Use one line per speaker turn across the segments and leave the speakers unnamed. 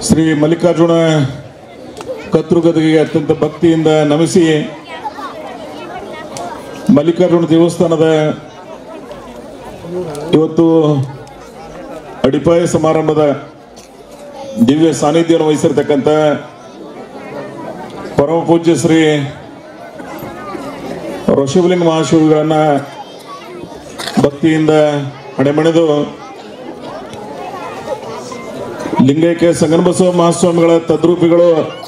ಶ್ರೀ ಮಲ್ಲಿಕಾರ್ಜುನ ಕರ್ತೃಗದಿಗೆ ಅತ್ಯಂತ ಭಕ್ತಿಯಿಂದ ನಮಿಸಿ ಮಲ್ಲಿಕಾರ್ಜುನ ದೇವಸ್ಥಾನದ ಇವತ್ತು ಅಡಿಪಾಯ ಸಮಾರಂಭದ ದಿವ್ಯ ಸಾನ್ನಿಧ್ಯವನ್ನು ವಹಿಸಿರ್ತಕ್ಕಂಥ ಪರಮ ಪೂಜ್ಯ ಶ್ರೀ ಋಷಭಲಿಂಗ ಮಹಾಶಿವಗಳನ್ನ ಭಕ್ತಿಯಿಂದ ಹಣೆಮಣಿದು ಲಿಂಗೈಕ್ಯ ಸಂಗನಬಸವ ಮಹಾಸ್ವಾಮಿಗಳ ತದ್ರೂಪಿಗಳು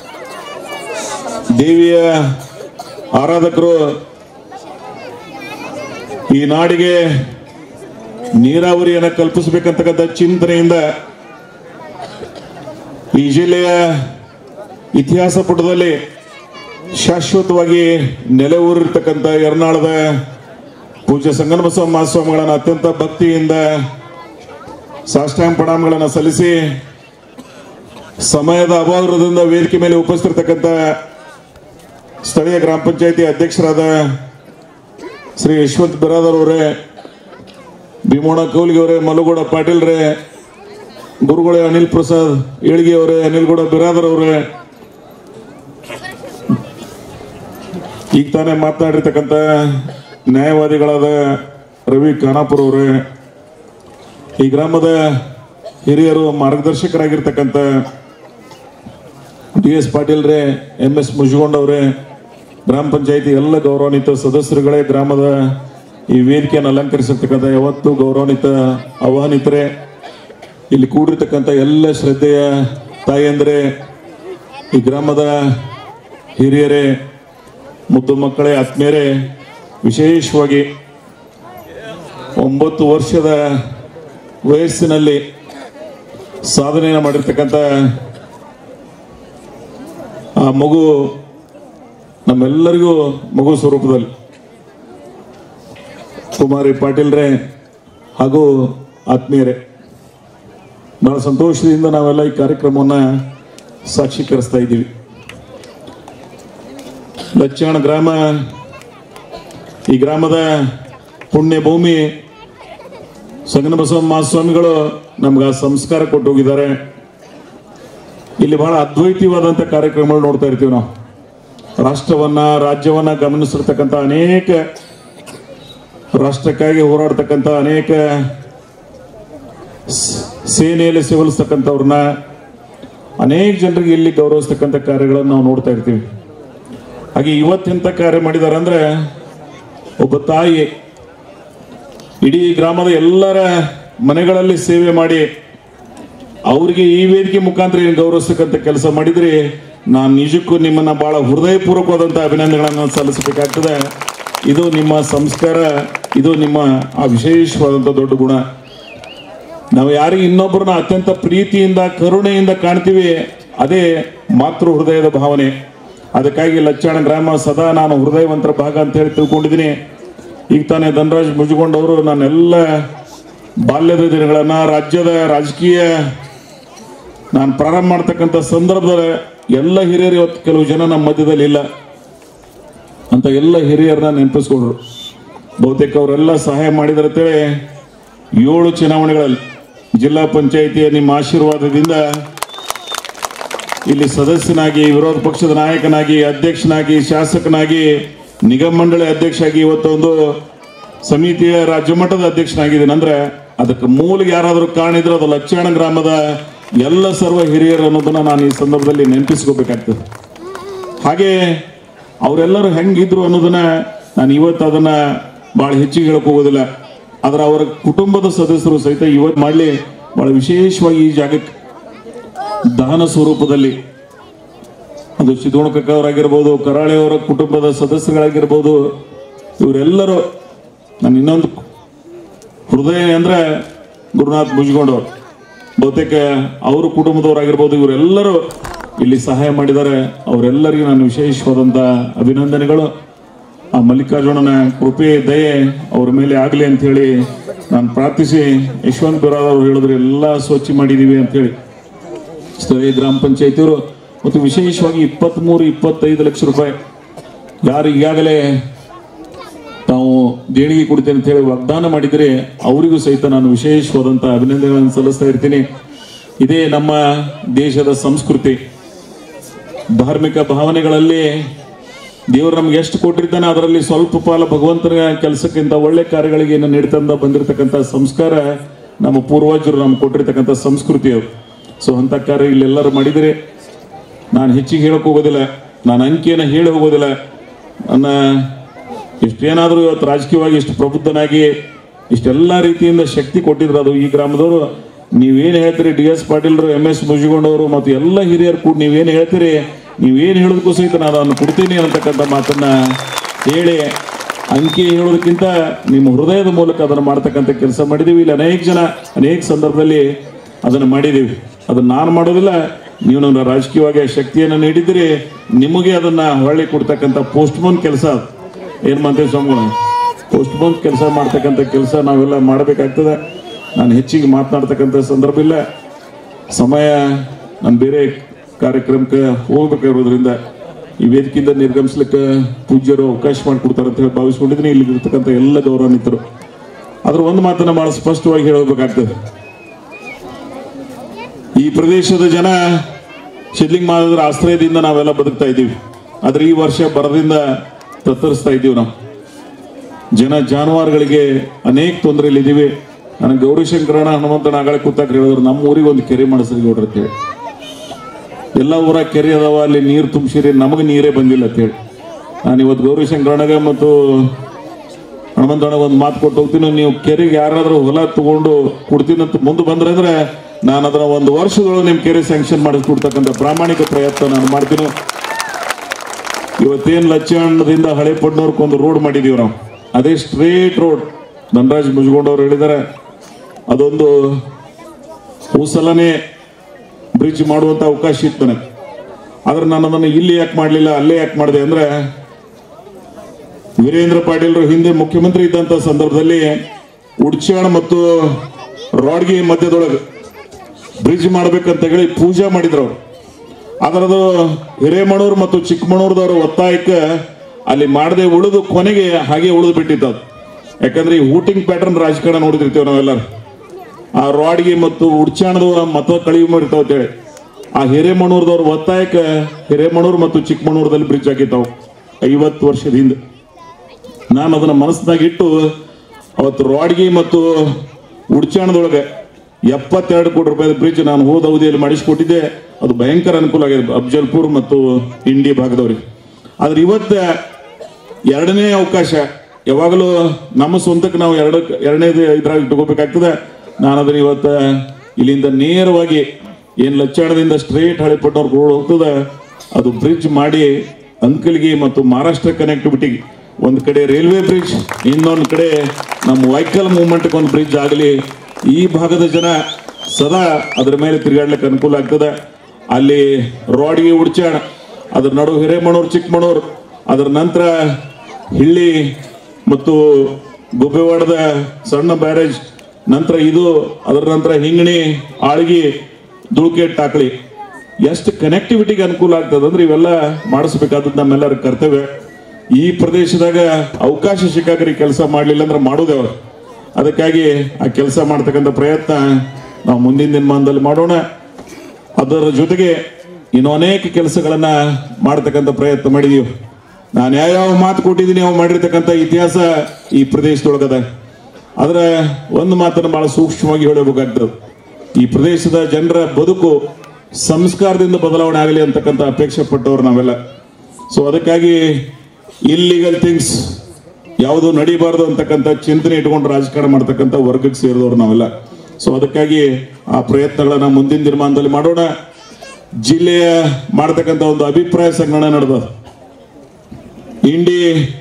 ದೇವಿಯ ಆರಾಧಕರು ಈ ನಾಡಿಗೆ ನೀರಾವರಿಯನ್ನು ಕಲ್ಪಿಸಬೇಕಂತಕ್ಕಂಥ ಚಿಂತನೆಯಿಂದ ಈ ಜಿಲ್ಲೆಯ ಇತಿಹಾಸ ಪುಟದಲ್ಲಿ ಶಾಶ್ವತವಾಗಿ ನೆಲೆ ಊರಿರ್ತಕ್ಕಂಥ ಎರ್ನಾಳದ ಪೂಜ್ಯ ಸಂಗನಬಸವ ಮಹಾಸ್ವಾಮಿಗಳನ್ನು ಅತ್ಯಂತ ಭಕ್ತಿಯಿಂದ ಸಾಷ್ಟಾಂಗ ಪ್ರಣಾಮಗಳನ್ನು ಸಲ್ಲಿಸಿ ಸಮಯದ ಅಭಾವದಿಂದ ವೇದಿಕೆ ಮೇಲೆ ಉಪಸ್ಥಿತರ್ತಕ್ಕಂಥ ಸ್ಥಳೀಯ ಗ್ರಾಮ ಪಂಚಾಯತಿ ಅಧ್ಯಕ್ಷರಾದ ಶ್ರೀ ಯಶವಂತ್ ಬಿರಾದರ್ ಅವರೇ ಭೀಮೋಣ ಕೌಲಿಗೆ ಅವರೇ ಮಲಗೌಡ ಪಾಟೀಲ್ ರೇ ಗುರುಗಳೇ ಅನಿಲ್ ಪ್ರಸಾದ್ ಏಳಿಗೆ ಅವರೇ ಅನಿಲ್ಗೌಡ ಬಿರಾದರ್ ಅವರೇ ಈಗ ತಾನೇ ಮಾತನಾಡಿರ್ತಕ್ಕಂಥ ನ್ಯಾಯವಾದಿಗಳಾದ ರವಿ ಖಾನಾಪುರ ಅವರೇ ಈ ಗ್ರಾಮದ ಹಿರಿಯರು ಮಾರ್ಗದರ್ಶಕರಾಗಿರ್ತಕ್ಕಂಥ ಡಿ ಎಸ್ ಪಾಟೀಲ್ ರೇ ಎಂ ಎಸ್ ಮುಜುಗೊಂಡವ್ರೆ ಗ್ರಾಮ ಪಂಚಾಯತಿ ಎಲ್ಲ ಗೌರವಾನ್ವಿತ ಸದಸ್ಯರುಗಳೇ ಗ್ರಾಮದ ಈ ವೇದಿಕೆಯನ್ನು ಅಲಂಕರಿಸಿರ್ತಕ್ಕಂಥ ಯಾವತ್ತು ಗೌರವಾನ್ವಿತ ಆಹ್ವಾನಿತರೆ ಇಲ್ಲಿ ಕೂಡಿರ್ತಕ್ಕಂಥ ಎಲ್ಲ ಶ್ರದ್ಧೆಯ ತಾಯಂದ್ರೆ ಈ ಗ್ರಾಮದ ಹಿರಿಯರೇ ಮುದ್ದು ಮಕ್ಕಳೇ ಆತ್ಮೀಯರೇ ವಿಶೇಷವಾಗಿ ಒಂಬತ್ತು ವರ್ಷದ ವಯಸ್ಸಿನಲ್ಲಿ ಸಾಧನೆಯನ್ನು ಮಾಡಿರ್ತಕ್ಕಂಥ ಆ ಮಗು ನಮ್ಮೆಲ್ಲರಿಗೂ ಮಗು ಸ್ವರೂಪದಲ್ಲಿ ಕುಮಾರಿ ಪಾಟೀಲ್ರೇ ಹಾಗೂ ಆತ್ಮೀಯರೇ ಬಹಳ ಸಂತೋಷದಿಂದ ನಾವೆಲ್ಲ ಈ ಕಾರ್ಯಕ್ರಮವನ್ನು ಸಾಕ್ಷೀಕರಿಸ್ತಾ ಇದ್ದೀವಿ ಲಚ್ಚಾಣ ಗ್ರಾಮ ಈ ಗ್ರಾಮದ ಪುಣ್ಯ ಭೂಮಿ ಸಂಗನಬಸವ ಮಹಾಸ್ವಾಮಿಗಳು ನಮ್ಗೆ ಆ ಸಂಸ್ಕಾರ ಕೊಟ್ಟು ಹೋಗಿದ್ದಾರೆ ಇಲ್ಲಿ ಬಹಳ ಅದ್ವೈತಿವಾದಂಥ ಕಾರ್ಯಕ್ರಮಗಳು ನೋಡ್ತಾ ಇರ್ತೀವಿ ನಾವು ರಾಷ್ಟ್ರವನ್ನ ರಾಜ್ಯವನ್ನ ಗಮನಿಸಿರ್ತಕ್ಕಂಥ ಅನೇಕ ರಾಷ್ಟ್ರಕ್ಕಾಗಿ ಹೋರಾಡ್ತಕ್ಕಂಥ ಅನೇಕ ಸ್- ಸೇನೆಯಲ್ಲಿ ಸೇವಲಿಸ್ತಕ್ಕಂಥವ್ರನ್ನ ಅನೇಕ ಜನರಿಗೆ ಇಲ್ಲಿ ಗೌರವಿಸ್ತಕ್ಕಂಥ ಕಾರ್ಯಗಳನ್ನು ನಾವು ನೋಡ್ತಾ ಇರ್ತೀವಿ ಹಾಗೆ ಇವತ್ತೆಂಥ ಕಾರ್ಯ ಮಾಡಿದ್ದಾರೆ ಅಂದ್ರೆ ಒಬ್ಬ ತಾಯಿ ಇಡೀ ಗ್ರಾಮದ ಎಲ್ಲರ ಮನೆಗಳಲ್ಲಿ ಸೇವೆ ಮಾಡಿ ಅವರಿಗೆ ಈ ವೇದಿಕೆ ಮುಖಾಂತರ ಏನು ಗೌರವಿಸ್ತಕ್ಕಂಥ ಕೆಲಸ ಮಾಡಿದ್ರಿ ನಾನು ನಿಜಕ್ಕೂ ನಿಮ್ಮನ್ನ ಬಹಳ ಹೃದಯಪೂರ್ವಕವಾದಂಥ ಅಭಿನಂದನೆಗಳನ್ನು ಸಲ್ಲಿಸಬೇಕಾಗ್ತದೆ ಇದು ನಿಮ್ಮ ಸಂಸ್ಕಾರ ಇದು ನಿಮ್ಮ ಆ ವಿಶೇಷವಾದಂಥ ದೊಡ್ಡ ಗುಣ ನಾವು ಯಾರಿಗೆ ಇನ್ನೊಬ್ಬರನ್ನ ಅತ್ಯಂತ ಪ್ರೀತಿಯಿಂದ ಕರುಣೆಯಿಂದ ಕಾಣ್ತೀವಿ ಅದೇ ಮಾತೃ ಹೃದಯದ ಭಾವನೆ ಅದಕ್ಕಾಗಿ ಲಚ್ಚಾಣ ಗ್ರಾಮ ಸದಾ ನಾನು ಹೃದಯವಂತರ ಭಾಗ ಅಂತ ಹೇಳಿ ತಿಳ್ಕೊಂಡಿದ್ದೀನಿ ಈಗ ತಾನೇ ಧನರಾಜ್ ಮುಜುಗೊಂಡವರು ನಾನೆಲ್ಲ ಬಾಲ್ಯದ ದಿನಗಳನ್ನ ರಾಜ್ಯದ ರಾಜಕೀಯ ನಾನು ಪ್ರಾರಂಭ ಮಾಡ್ತಕ್ಕಂಥ ಸಂದರ್ಭದಲ್ಲಿ ಎಲ್ಲ ಹಿರಿಯರು ಇವತ್ತು ಕೆಲವು ಜನ ನಮ್ಮ ಮಧ್ಯದಲ್ಲಿ ಇಲ್ಲ ಅಂತ ಎಲ್ಲ ಹಿರಿಯರನ್ನ ನೆನಪಿಸ್ಕೊಂಡ್ರು ಬಹುತೇಕ ಅವರೆಲ್ಲ ಸಹಾಯ ಮಾಡಿದಾರೆ ಅಂತೇಳಿ ಏಳು ಚುನಾವಣೆಗಳಲ್ಲಿ ಜಿಲ್ಲಾ ಪಂಚಾಯಿತಿಯ ನಿಮ್ಮ ಆಶೀರ್ವಾದದಿಂದ ಇಲ್ಲಿ ಸದಸ್ಯನಾಗಿ ವಿರೋಧ ಪಕ್ಷದ ನಾಯಕನಾಗಿ ಅಧ್ಯಕ್ಷನಾಗಿ ಶಾಸಕನಾಗಿ ನಿಗಮ ಮಂಡಳಿ ಅಧ್ಯಕ್ಷ ಆಗಿ ಇವತ್ತೊಂದು ಸಮಿತಿಯ ರಾಜ್ಯ ಮಟ್ಟದ ಅಧ್ಯಕ್ಷನಾಗಿದ್ದೀನಿ ಅಂದ್ರೆ ಅದಕ್ಕೆ ಮೂಲಿಗೆ ಯಾರಾದರೂ ಕಾರಣ ಇದ್ರೆ ಅದು ಲಕ್ಷಣ ಗ್ರಾಮದ ಎಲ್ಲ ಸರ್ವ ಹಿರಿಯರು ಅನ್ನೋದನ್ನ ನಾನು ಈ ಸಂದರ್ಭದಲ್ಲಿ ನೆನಪಿಸ್ಕೋಬೇಕಾಗ್ತದೆ ಹಾಗೆ ಅವರೆಲ್ಲರೂ ಹೆಂಗಿದ್ರು ಅನ್ನೋದನ್ನ ನಾನು ಇವತ್ತು ಅದನ್ನ ಬಹಳ ಹೆಚ್ಚಿಗೆ ಹೇಳಕ್ ಹೋಗೋದಿಲ್ಲ ಆದ್ರೆ ಅವರ ಕುಟುಂಬದ ಸದಸ್ಯರು ಸಹಿತ ಇವತ್ತು ಮಾಡಲಿ ಬಹಳ ವಿಶೇಷವಾಗಿ ಈ ಜಾಗಕ್ಕೆ ದಹನ ಸ್ವರೂಪದಲ್ಲಿ ಅದು ಸಿದ್ದೋಣಕಕ್ಕವರಾಗಿರ್ಬೋದು ಕರಾಳೆಯವರ ಕುಟುಂಬದ ಸದಸ್ಯರಾಗಿರ್ಬೋದು ಇವರೆಲ್ಲರೂ ನಾನು ಇನ್ನೊಂದು ಹೃದಯ ಅಂದ್ರೆ ಗುರುನಾಥ್ ಮುಜ್ಗೊಂಡವ್ರು ಬಹುತೇಕ ಅವ್ರ ಕುಟುಂಬದವರಾಗಿರ್ಬೋದು ಇವರೆಲ್ಲರೂ ಇಲ್ಲಿ ಸಹಾಯ ಮಾಡಿದ್ದಾರೆ ಅವರೆಲ್ಲರಿಗೂ ನಾನು ವಿಶೇಷವಾದಂಥ ಅಭಿನಂದನೆಗಳು ಆ ಮಲ್ಲಿಕಾರ್ಜುನನ ಕೃಪೆ ದಯೆ ಅವ್ರ ಮೇಲೆ ಆಗಲಿ ಅಂತ ಹೇಳಿ ನಾನು ಪ್ರಾರ್ಥಿಸಿ ಯಶವಂತ್ ಬಿರಾದ್ ಅವರು ಹೇಳಿದ್ರು ಎಲ್ಲ ಸ್ವಚ್ಛ ಮಾಡಿದೀವಿ ಅಂತ ಹೇಳಿ ಸ್ಥಳೀಯ ಗ್ರಾಮ ಪಂಚಾಯತಿಯವರು ಮತ್ತು ವಿಶೇಷವಾಗಿ ಇಪ್ಪತ್ತ್ಮೂರು ಇಪ್ಪತ್ತೈದು ಲಕ್ಷ ರೂಪಾಯಿ ಯಾರು ಈಗಾಗಲೇ ತಾವು ದೇಣಿಗೆ ಕೊಡ್ತೇನೆ ಅಂತ ಹೇಳಿ ವಾಗ್ದಾನ ಮಾಡಿದರೆ ಅವರಿಗೂ ಸಹಿತ ನಾನು ವಿಶೇಷವಾದಂಥ ಅಭಿನಂದನೆಗಳನ್ನು ಸಲ್ಲಿಸ್ತಾ ಇರ್ತೀನಿ ಇದೇ ನಮ್ಮ ದೇಶದ ಸಂಸ್ಕೃತಿ ಧಾರ್ಮಿಕ ಭಾವನೆಗಳಲ್ಲಿ ದೇವರು ನಮ್ಗೆ ಎಷ್ಟು ಕೊಟ್ಟಿರ್ತಾನೆ ಅದರಲ್ಲಿ ಸ್ವಲ್ಪ ಪಾಲ ಭಗವಂತನ ಕೆಲಸಕ್ಕಿಂತ ಒಳ್ಳೆ ಕಾರ್ಯಗಳಿಗೆ ಏನು ನೀಡ್ತಂದ ಬಂದಿರತಕ್ಕಂಥ ಸಂಸ್ಕಾರ ನಮ್ಮ ಪೂರ್ವಜರು ನಮ್ಗೆ ಕೊಟ್ಟಿರ್ತಕ್ಕಂಥ ಸಂಸ್ಕೃತಿ ಅದು ಸೊ ಅಂಥ ಕಾರ್ಯ ಇಲ್ಲೆಲ್ಲರೂ ಮಾಡಿದರೆ ನಾನು ಹೆಚ್ಚಿಗೆ ಹೇಳಕ್ ಹೋಗೋದಿಲ್ಲ ನಾನು ಅಂಕಿಯನ್ನು ಹೇಳಿ ಹೋಗೋದಿಲ್ಲ ನನ್ನ ಇಷ್ಟೇನಾದರೂ ಇವತ್ತು ರಾಜಕೀಯವಾಗಿ ಇಷ್ಟು ಪ್ರಬುದ್ಧನಾಗಿ ಇಷ್ಟೆಲ್ಲ ರೀತಿಯಿಂದ ಶಕ್ತಿ ಕೊಟ್ಟಿದ್ರು ಅದು ಈ ಗ್ರಾಮದವರು ನೀವೇನು ಹೇಳ್ತೀರಿ ಡಿ ಎಸ್ ಪಾಟೀಲ್ರು ಎಂ ಎಸ್ ಮುಜಿಗೊಂಡವರು ಮತ್ತು ಎಲ್ಲ ಹಿರಿಯರು ಕೂಡ ನೀವೇನು ಹೇಳ್ತೀರಿ ನೀವೇನು ಹೇಳೋದಕ್ಕೂ ಸಹಿತ ನಾನು ಅದನ್ನು ಕೊಡ್ತೀನಿ ಅಂತಕ್ಕಂಥ ಮಾತನ್ನ ಹೇಳಿ ಅಂಕಿ ಹೇಳೋದಕ್ಕಿಂತ ನಿಮ್ಮ ಹೃದಯದ ಮೂಲಕ ಅದನ್ನು ಮಾಡ್ತಕ್ಕಂಥ ಕೆಲಸ ಮಾಡಿದ್ದೀವಿ ಇಲ್ಲಿ ಅನೇಕ ಜನ ಅನೇಕ ಸಂದರ್ಭದಲ್ಲಿ ಅದನ್ನು ಮಾಡಿದ್ದೀವಿ ಅದನ್ನು ನಾನು ಮಾಡೋದಿಲ್ಲ ನೀವು ನನ್ನ ರಾಜಕೀಯವಾಗಿ ಆ ಶಕ್ತಿಯನ್ನು ನೀಡಿದ್ದೀರಿ ನಿಮಗೆ ಅದನ್ನ ಹೊಳ್ಳಿ ಕೊಡ್ತಕ್ಕಂಥ ಪೋಸ್ಟ್ಮೋನ್ ಕೆಲಸ ಅದು ಏನು ಮಾಡ್ತೀವಿ ಸ್ವಾಮಿಗಳು ಪೋಸ್ಟ್ಪೋನ್ ಕೆಲಸ ಮಾಡ್ತಕ್ಕಂಥ ಕೆಲಸ ನಾವೆಲ್ಲ ಮಾಡಬೇಕಾಗ್ತದೆ ನಾನು ಹೆಚ್ಚಿಗೆ ಮಾತನಾಡ್ತಕ್ಕಂಥ ಸಂದರ್ಭ ಇಲ್ಲ ಸಮಯ ನಾನು ಬೇರೆ ಕಾರ್ಯಕ್ರಮಕ್ಕೆ ಹೋಗ್ಬೇಕಾಗಿರೋದ್ರಿಂದ ಈ ವೇದಿಕೆಯಿಂದ ನಿರ್ಗಮಿಸ್ಲಿಕ್ಕೆ ಪೂಜ್ಯರು ಅವಕಾಶ ಮಾಡಿಕೊಡ್ತಾರೆ ಅಂತ ಹೇಳಿ ಭಾವಿಸ್ಕೊಂಡಿದ್ದೀನಿ ಇಲ್ಲಿ ಇರ್ತಕ್ಕಂಥ ಎಲ್ಲ ಗೌರವಾನ್ವಿತರು ಅದ್ರ ಒಂದು ಮಾತನ್ನ ಬಹಳ ಸ್ಪಷ್ಟವಾಗಿ ಹೇಳಬೇಕಾಗ್ತದೆ ಈ ಪ್ರದೇಶದ ಜನ ಸಿದ್ಲಿಂಗ್ ಮಹಾರಾಜರ ಆಶ್ರಯದಿಂದ ನಾವೆಲ್ಲ ಬದುಕ್ತಾ ಇದ್ದೀವಿ ಆದ್ರೆ ಈ ವರ್ಷ ಬರದಿಂದ ತತ್ತರಿಸ್ತಾ ಇದ್ದೀವಿ ನಾವು ಜನ ಜಾನುವಾರುಗಳಿಗೆ ಅನೇಕ ತೊಂದರೆಯಲ್ಲಿದ್ದೀವಿ ನನಗೆ ಗೌರಿಶಂಕರಣ ಹನುಮಂತನ ಆಗಳ ಕೂತಾಕ ಹೇಳಿದ್ರು ನಮ್ಮ ಊರಿಗೆ ಒಂದು ಕೆರೆ ಮಾಡಿಸ್ರಿ ಗೌಡ್ರ ಅಂತೇಳಿ ಎಲ್ಲ ಊರ ಕೆರೆ ಅದಾವ ಅಲ್ಲಿ ನೀರು ತುಂಬಿಸಿರಿ ನಮಗೆ ನೀರೇ ಬಂದಿಲ್ಲ ಅಂತೇಳಿ ನಾನು ಇವತ್ತು ಗೌರಿಶಂಕರಣ್ಣಗೆ ಮತ್ತು ಹನುಮಂತಣ್ಣ ಒಂದು ಮಾತು ಕೊಟ್ಟು ಹೋಗ್ತೀನಿ ನೀವು ಕೆರೆಗೆ ಯಾರಾದ್ರೂ ಹೊಲ ತಗೊಂಡು ಕೊಡ್ತೀನಿ ಅಂತ ಮುಂದೆ ಬಂದ್ರೆ ಅಂದ್ರೆ ನಾನು ಅದನ್ನ ಒಂದು ವರ್ಷದೊಳಗೆ ನಿಮ್ಮ ಕೆರೆ ಸ್ಯಾಂಕ್ಷನ್ ಮಾಡಿಸ್ಕೊಡ್ತಕ್ಕಂಥ ಪ್ರಾಮಾಣಿಕ ಪ್ರಯತ್ನ ನಾನು ಮಾಡ್ತೀನಿ ಇವತ್ತೇನು ಲಚ್ಚಣ್ಣದಿಂದ ಹಳೆ ಪಡ್ನವ್ರಿಗೆ ಒಂದು ರೋಡ್ ಮಾಡಿದೀವಿ ನಾವು ಅದೇ ಸ್ಟ್ರೇಟ್ ರೋಡ್ ಧನರಾಜ್ ಮುಜುಗೊಂಡವ್ರು ಹೇಳಿದ್ದಾರೆ ಅದೊಂದು ಸಲನೇ ಬ್ರಿಡ್ಜ್ ಮಾಡುವಂತ ಅವಕಾಶ ಇತ್ತು ನನಗೆ ಆದ್ರೆ ನಾನು ಅದನ್ನು ಇಲ್ಲಿ ಯಾಕೆ ಮಾಡಲಿಲ್ಲ ಅಲ್ಲೇ ಯಾಕೆ ಮಾಡಿದೆ ಅಂದ್ರೆ ವೀರೇಂದ್ರ ಪಾಟೀಲ್ರು ಹಿಂದೆ ಮುಖ್ಯಮಂತ್ರಿ ಇದ್ದಂತ ಸಂದರ್ಭದಲ್ಲಿ ಉಡ್ಚಾಣ ಮತ್ತು ರಾಡ್ಗಿ ಮಧ್ಯದೊಳಗೆ ಬ್ರಿಡ್ಜ್ ಮಾಡ್ಬೇಕಂತ ಹೇಳಿ ಪೂಜೆ ಮಾಡಿದ್ರು ಅವ್ರು ಅದರದು ಹಿರೇಮಣೂರು ಮತ್ತು ಚಿಕ್ಕಮಣೂರದವರ ಒತ್ತಾಯಕ್ಕೆ ಅಲ್ಲಿ ಮಾಡದೆ ಉಳಿದು ಕೊನೆಗೆ ಹಾಗೆ ಉಳಿದು ಬಿಟ್ಟಿತ್ತು ಅದು ಯಾಕಂದ್ರೆ ಈ ಹೂಟಿಂಗ್ ಪ್ಯಾಟರ್ನ್ ರಾಜಕಾರಣ ನೋಡಿದಿರ್ತೀವಿ ನಾವೆಲ್ಲರೂ ಆ ರಾಡ್ಗಿ ಮತ್ತು ಉಡ್ಚಾಣದವರ ಮತ ಕಳಿವು ಮಾಡಿರ್ತಾವ ಅಂತೇಳಿ ಆ ಹಿರೇಮಣೂರದವ್ರ ಒತ್ತಾಯಕ್ಕೆ ಹಿರೇಮಣೂರು ಮತ್ತು ಚಿಕ್ಕಮಣೂರದಲ್ಲಿ ಬ್ರಿಡ್ಜ್ ಆಗಿತ್ತಾವ ಐವತ್ತು ವರ್ಷದ ಹಿಂದೆ ನಾನು ಅದನ್ನ ಮನಸ್ಸಿನಾಗ ಇಟ್ಟು ಅವತ್ತು ರಾಡ್ಗಿ ಮತ್ತು ಉಡ್ಚಾಣದೊಳಗೆ ಎಪ್ಪತ್ತೆರಡು ಕೋಟಿ ರೂಪಾಯಿ ಬ್ರಿಡ್ಜ್ ನಾನು ಹೋದ ಅವಧಿಯಲ್ಲಿ ಮಾಡಿಸಿಕೊಟ್ಟಿದ್ದೆ ಅದು ಭಯಂಕರ ಅನುಕೂಲ ಆಗಿದೆ ಅಫ್ಜಲ್ಪುರ್ ಮತ್ತು ಇಂಡಿ ಭಾಗದವ್ರಿಗೆ ಆದ್ರೆ ಇವತ್ತು ಎರಡನೇ ಅವಕಾಶ ಯಾವಾಗಲೂ ನಮ್ಮ ಸ್ವಂತಕ್ಕೆ ನಾವು ಎರಡು ಎರಡನೇದು ಇದ್ರಾಗ ಇಟ್ಕೋಬೇಕಾಗ್ತದೆ ನಾನು ಅದನ್ನ ಇವತ್ತು ಇಲ್ಲಿಂದ ನೇರವಾಗಿ ಏನ್ ಲಚ್ಚಾಣದಿಂದ ಸ್ಟ್ರೇಟ್ ಹಳೆಪಟ್ಟವ್ರ ರೋಡ್ ಹೋಗ್ತದೆ ಅದು ಬ್ರಿಡ್ಜ್ ಮಾಡಿ ಅಂಕಲ್ಗಿ ಮತ್ತು ಮಹಾರಾಷ್ಟ್ರ ಕನೆಕ್ಟಿವಿಟಿಗೆ ಒಂದು ಕಡೆ ರೈಲ್ವೆ ಬ್ರಿಡ್ಜ್ ಇನ್ನೊಂದು ಕಡೆ ನಮ್ಮ ವೈಕಲ್ ಮೂವ್ಮೆಂಟ್ಗೆ ಒಂದು ಬ್ರಿಡ್ಜ್ ಆಗಲಿ ಈ ಭಾಗದ ಜನ ಸದಾ ಅದ್ರ ಮೇಲೆ ತಿರುಗಾಡ್ಲಿಕ್ಕೆ ಅನುಕೂಲ ಆಗ್ತದೆ ಅಲ್ಲಿ ರೋಡ್ಗೆ ಉಡ್ಚಾಣ ಅದ್ರ ನಡು ಹಿರೇಮಣೂರು ಚಿಕ್ಕಮಣೂರು ಅದರ ನಂತರ ಹಿಳ್ಳಿ ಮತ್ತು ಗುಬ್ಬೆವಾಡದ ಸಣ್ಣ ಬ್ಯಾರೇಜ್ ನಂತರ ಇದು ಅದರ ನಂತರ ಹಿಂಗಣಿ ಆಳ್ಗಿ ದುಳ್ಕೆ ಟಾಕಳಿ ಎಷ್ಟು ಕನೆಕ್ಟಿವಿಟಿಗೆ ಅನುಕೂಲ ಆಗ್ತದೆ ಅಂದ್ರೆ ಇವೆಲ್ಲ ಮಾಡಿಸ್ಬೇಕಾದದ್ದು ನಮ್ಮೆಲ್ಲರ ಕರ್ತವ್ಯ ಈ ಪ್ರದೇಶದಾಗ ಅವಕಾಶ ಸಿಕ್ಕಾಗ್ರಿ ಕೆಲಸ ಮಾಡಲಿಲ್ಲ ಅಂದ್ರೆ ಮಾಡೋದೇ ಅವ್ರು ಅದಕ್ಕಾಗಿ ಆ ಕೆಲಸ ಮಾಡ್ತಕ್ಕಂಥ ಪ್ರಯತ್ನ ನಾವು ಮುಂದಿನ ದಿನಮಾನದಲ್ಲಿ ಮಾಡೋಣ ಅದರ ಜೊತೆಗೆ ಇನ್ನು ಅನೇಕ ಕೆಲಸಗಳನ್ನ ಮಾಡ್ತಕ್ಕಂಥ ಪ್ರಯತ್ನ ಮಾಡಿದೀವಿ ನಾನು ಯಾವ್ಯಾವ ಮಾತು ಕೊಟ್ಟಿದ್ದೀನಿ ಅವು ಮಾಡಿರ್ತಕ್ಕಂಥ ಇತಿಹಾಸ ಈ ಪ್ರದೇಶದೊಳಗದ ಆದ್ರೆ ಒಂದು ಮಾತನ್ನು ಬಹಳ ಸೂಕ್ಷ್ಮವಾಗಿ ಹೇಳಬೇಕಾಗ್ತದೆ ಈ ಪ್ರದೇಶದ ಜನರ ಬದುಕು ಸಂಸ್ಕಾರದಿಂದ ಬದಲಾವಣೆ ಆಗಲಿ ಅಂತಕ್ಕಂಥ ಅಪೇಕ್ಷೆ ಪಟ್ಟವರು ನಾವೆಲ್ಲ ಸೊ ಅದಕ್ಕಾಗಿ ಇಲ್ಲಿಗಲ್ ಥಿಂಗ್ಸ್ ಯಾವುದು ನಡಿಬಾರದು ಅಂತಕ್ಕಂಥ ಚಿಂತನೆ ಇಟ್ಕೊಂಡು ರಾಜಕಾರಣ ಮಾಡ್ತಕ್ಕಂಥ ವರ್ಗಕ್ಕೆ ಸೇರಿದವರು ನಾವೆಲ್ಲ ಸೊ ಅದಕ್ಕಾಗಿ ಆ ಪ್ರಯತ್ನಗಳನ್ನ ಮುಂದಿನ ದಿನಮಾನದಲ್ಲಿ ಮಾಡೋಣ ಜಿಲ್ಲೆಯ ಮಾಡ್ತಕ್ಕಂಥ ಒಂದು ಅಭಿಪ್ರಾಯ ಸಂಗ್ರಹಣೆ ನಡೆದ ಇಂಡಿ